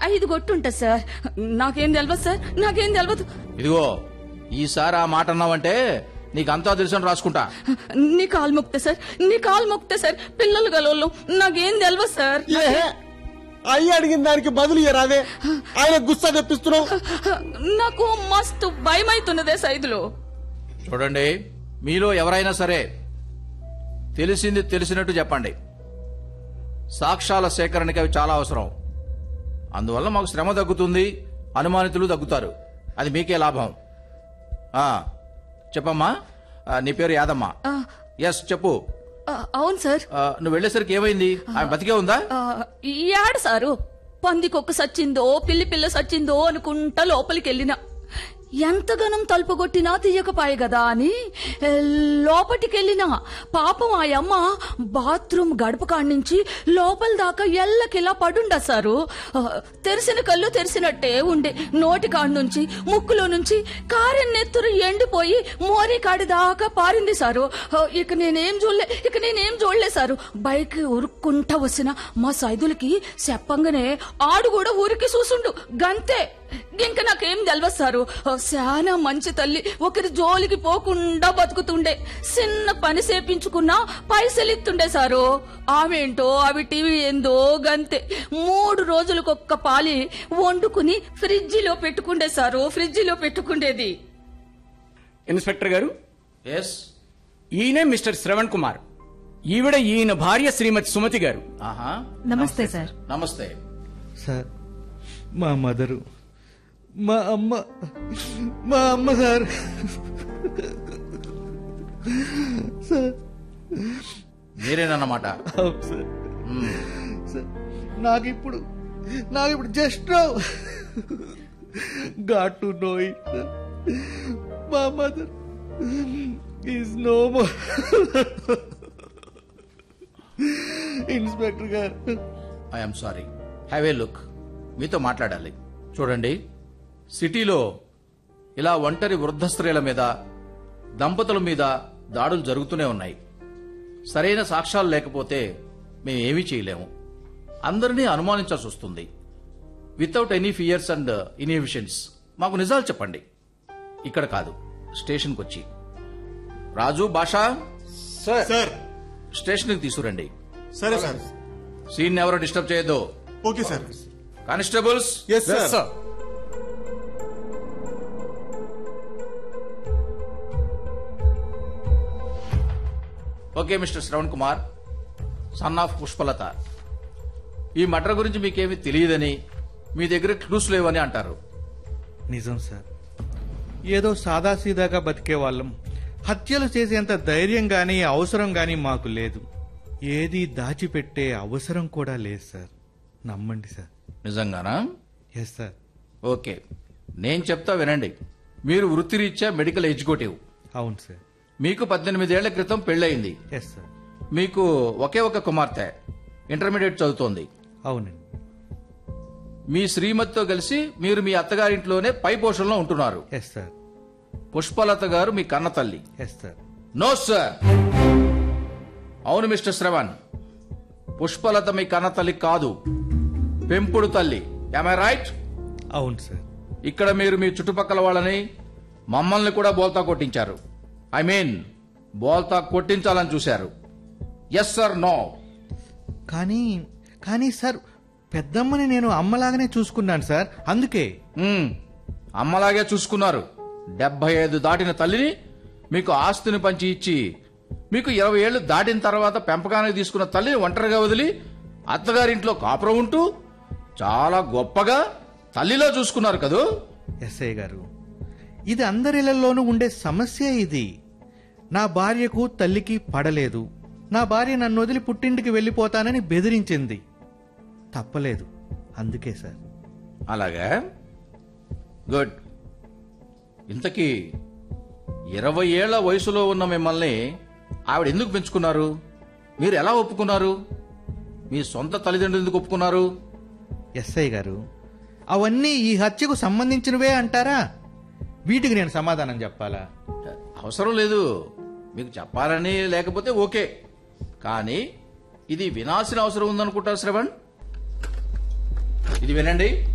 ఐదు కొట్టుంటా సార్ నాకేం తెలియదు సార్ నాకేం తెలియదు ఇదిగో ఈసారి ఆ మాట అన్నావంటే నీకంతా తెలుసని రాసుకుంటా నీ కాలు మొక్తే సార్ నీ కాలు మొక్తే సార్ పిల్లలు గలవాళ్ళు నాకేం తెలియదు సార్ ఏ అయ్యి అడిగిన దానికి బదులు ఇయ్యరాదే ఆయన గుస్సా తెప్పిస్తున్నావు నాకు మస్తు భయం అవుతున్నదే సైదులో చూడండి మీలో ఎవరైనా సరే తెలిసింది తెలిసినట్టు చెప్పండి సాక్ష్యాల సేకరణకి అవి చాలా అవసరం అందువల్ల మాకు శ్రమ తగ్గుతుంది అనుమానితులు తగ్గుతారు అది మీకే లాభం ఆ, చెప్పమ్మా ఆ, నీ పేరు యాదమ్మ ఎస్ చెప్పు ఆ, అవును సార్ ఆ, నువ్వు వెళ్ళేసరికి ఏమైంది ఆమె బతికే ఉందా ఆ, యాడ సారు పందికొక్క సచ్చిందో పిల్లి పిల్ల సచ్చిందో అనుకుంటా లోపలికి వెళ్ళిన ఎంతగానం తలుపు కొట్టినా తీయకపాయే కదా అని ఏ, లోపటికెళ్ళినా పాపం ఆ అమ్మ బాత్రూమ్ గడప కాడి నుంచి లోపల దాకా ఎల్లకిలా పడుండా సారు ఆ, తెరిసిన కళ్ళు తెరిసినట్టే ఉండే నోటి కాడి నుంచి ముక్కులో నుంచి కారెన్ నెత్తురు ఎండిపోయి మోరీ కాడి దాకా పారింది సారు ఆ, ఇక నేనేం చూడలే ఇక నేనేం చూడలే సారు బైక్ ఉరుక్కుంటా వచ్చిన మా సైదులకి చెప్పంగానే ఆడు కూడా ఊరికి చూసుండు గంతే ఇంక నాకేం తెలియదు సారు ఆ, శానా మంచి తల్లి ఒకరి జోలికి పోకుండా బతుకుతుండే చిన్న పని సేపించుకున్నా పైసలు ఇస్తుండే సారు ఆమెంటో అవి టీవీ ఏందో గంతే మూడు రోజులకొక్క పాలి వండుకుని ఫ్రిడ్జిలో పెట్టుకుండే సారు ఫ్రిడ్జిలో పెట్టుకుండేది ఇన్స్పెక్టర్ గారు ఎస్ ఈయనే మిస్టర్ శ్రవణ్ కుమార్ ఈవిడ ఈయన భార్య శ్రీమతి సుమతి గారు ఆహా నమస్తే సార్ నమస్తే సార్ మా మదరు మా అమ్మ మా అమ్మ సార్ సార్ మీరేనన్నమాట అవును సార్ సార్ నాకు ఇప్పుడు నాకు ఇప్పుడు just got to know it మా mother is no more inspector గారు I'm sorry have a look మీతో మాట్లాడాలి చూడండి సిటీలో ఇలా ఒంటరి వృద్ధ స్త్రీల మీద దంపతుల మీద దాడులు జరుగుతూనే ఉన్నాయి సరైన సాక్ష్యాలు లేకపోతే మేము ఏమీ చేయలేము అందరినీ అనుమానించాల్సి వస్తుంది without any fears and inhibitions మాకు నిజాలు చెప్పండి ఇక్కడ కాదు స్టేషన్కి వచ్చి రాజు భాష సార్ స్టేషన్కి తీసుకురండి సరే సార్ సీన్ ఎవరో డిస్టర్బ్ చేయొద్దు okay sir constables yes sir okay mister Shravan Kumar son of Pushpalatha ఈ మటర్ గురించి మీకేమీ తెలియదని మీ దగ్గర క్లూస్ లేవని అంటారు నిజం సార్ ఏదో సాదాసీదాగా బతికే వాళ్ళం హత్యలు చేసేంత ధైర్యం గాని అవసరం గాని మాకు లేదు ఏది దాచిపెట్టే అవసరం కూడా లేదు సార్ నమ్మండి సార్ నిజంగానా ఎస్ సార్ ఓకే నేను చెప్తా వినండి మీరు వృత్తిరీత్యా మెడికల్ ఎగ్జిక్యూటివ్ అవును సార్ మీకు పద్దెనిమిదేళ్ల క్రితం పెళ్ళయింది ఎస్ సార్ మీకు ఒకే ఒక కుమార్తె ఇంటర్మీడియట్ చదువుతోంది అవునండి మీ శ్రీమతితో కలిసి మీరు మీ అత్తగారింట్లోనే పై పోషణలో ఉంటున్నారు ఎస్ సార్ పుష్పలత గారు మీ కన్న తల్లి ఎస్ సార్ నో సార్ అవును మిస్టర్ శ్రవణ్ పుష్పలత మీ కన్న తల్లి కాదు పెంపుడు తల్లి ఐ రైట్ అవును సార్ ఇక్కడ మీరు మీ చుట్టుపక్కల వాళ్ళని మమ్మల్ని కూడా బోల్తా కొట్టించారు ఐ మీన్ బోల్తా కొట్టించాలని చూశారు ఎస్ సార్ నో కానీ కానీ సార్ పెద్దమ్మని నేను అమ్మలాగానే చూసుకున్నాను సార్ అందుకే అమ్మలాగే చూసుకున్నారు డెబ్బై ఐదు దాటిన తల్లిని మీకు ఆస్తిని పంచి ఇచ్చి మీకు ఇరవై ఏళ్లు దాటిన తర్వాత పెంపకానికి తీసుకున్న తల్లిని ఒంటరిగా వదిలి అత్తగారింట్లో కాపురం ఉంటూ చాలా గొప్పగా తల్లిలో చూసుకున్నారు కదూ ఎస్ఐ గారు ఇది అందరిళ్లలోనూ ఉండే సమస్య ఇది నా భార్యకు తల్లికి పడలేదు నా భార్య నన్ను వదిలి పుట్టింటికి వెళ్ళిపోతానని బెదిరించింది తప్పలేదు అందుకే సార్ అలాగా గుడ్ ఇంతకీ ఇరవై ఏళ్ల వయసులో ఉన్న మిమ్మల్ని ఆవిడ ఎందుకు పెంచుకున్నారు మీరు ఎలా ఒప్పుకున్నారు మీ సొంత తల్లిదండ్రులు ఎందుకు ఒప్పుకున్నారు ఎస్ఐ గారు అవన్నీ ఈ హత్యకు సంబంధించినవే అంటారా వీటికి నేను సమాధానం చెప్పాలా అవసరం లేదు మీకు చెప్పాలని లేకపోతే ఓకే కానీ ఇది వినాల్సిన అవసరం ఉందనుకుంటారు శ్రవణ్ ఇది వినండి